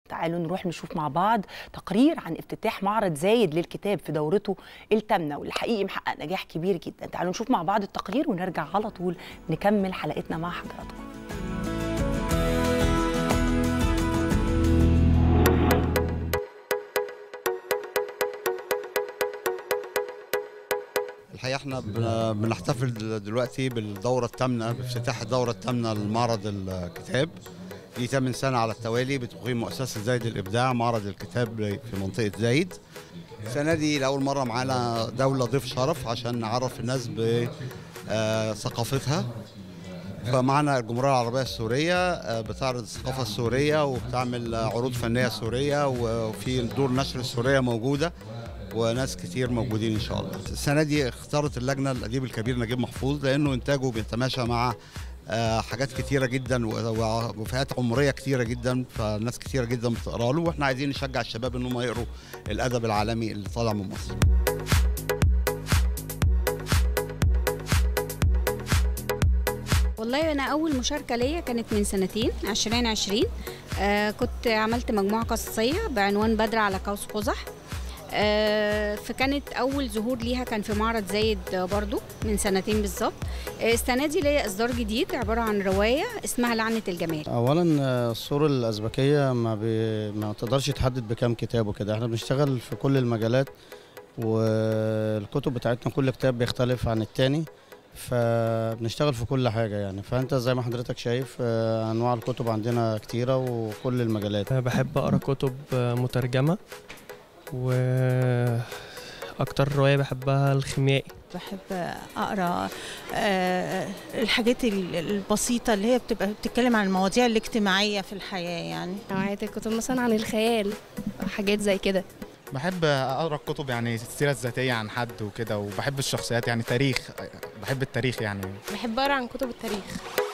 تعالوا نروح نشوف مع بعض تقرير عن افتتاح معرض زايد للكتاب في دورته الثامنه واللي حقيقي محقق نجاح كبير جدا تعالوا نشوف مع بعض التقرير ونرجع على طول نكمل حلقتنا مع حضراتكم الحقيقه احنا بن- بنحتفل دلوقتي بالدوره الثامنه بافتتاح الدوره الثامنه لمعرض الكتاب دي ثامن سنه على التوالي بتقيم مؤسسه زايد الابداع معرض الكتاب في منطقه زايد السنه دي لاول مره معانا دوله ضيف شرف عشان نعرف الناس بثقافتها فمعنا الجمهورية العربية السورية آه، بتعرض الثقافة السورية وبتعمل آه، عروض فنية سورية وفي دور نشر السورية موجودة وناس كتير موجودين ان شاء الله السنه دي اختارت اللجنه الاديب الكبير نجيب محفوظ لانه انتاجه بيتماشى مع آه، حاجات كتيره جدا و- وفئات عمريه كتيره جدا فناس كتيره جدا بتقرا له واحنا عايزين نشجع الشباب انهم يقروا الادب العالمي اللي طالع من مصر والله انا اول مشاركه ليا كانت من سنتين 2020 آه كنت عملت مجموعه قصصيه بعنوان بدر على قوس قزح آه فكانت اول ظهور ليها كان في معرض زايد برضو من سنتين بالظبط آه، السنه دي ليا اصدار جديد عباره عن روايه اسمها لعنه الجمال اولا آه، الصور الازبكيه ما, بي... ما تقدرش تحدد بكام كتاب وكده احنا بنشتغل في كل المجالات والكتب بتاعتنا كل كتاب بيختلف عن التاني فبنشتغل في كل حاجة يعني فأنت زي ما حضرتك شايف آه، أنواع الكتب عندنا كتيرة وكل المجالات أنا بحب أقرأ كتب مترجمة و أكتر رواية بحبها الخيميائي بحب اقرا آه، الحاجات ال- البسيطه اللي هي بتبقى بتتكلم عن المواضيع الاجتماعيه في الحياه يعني نوعية الكتب مثلا عن الخيال حاجات زي كده بحب اقرا كتب يعني السيره الذاتيه عن حد وكده وبحب الشخصيات يعني تاريخ بحب التاريخ يعني بحب أقرأ عن كتب التاريخ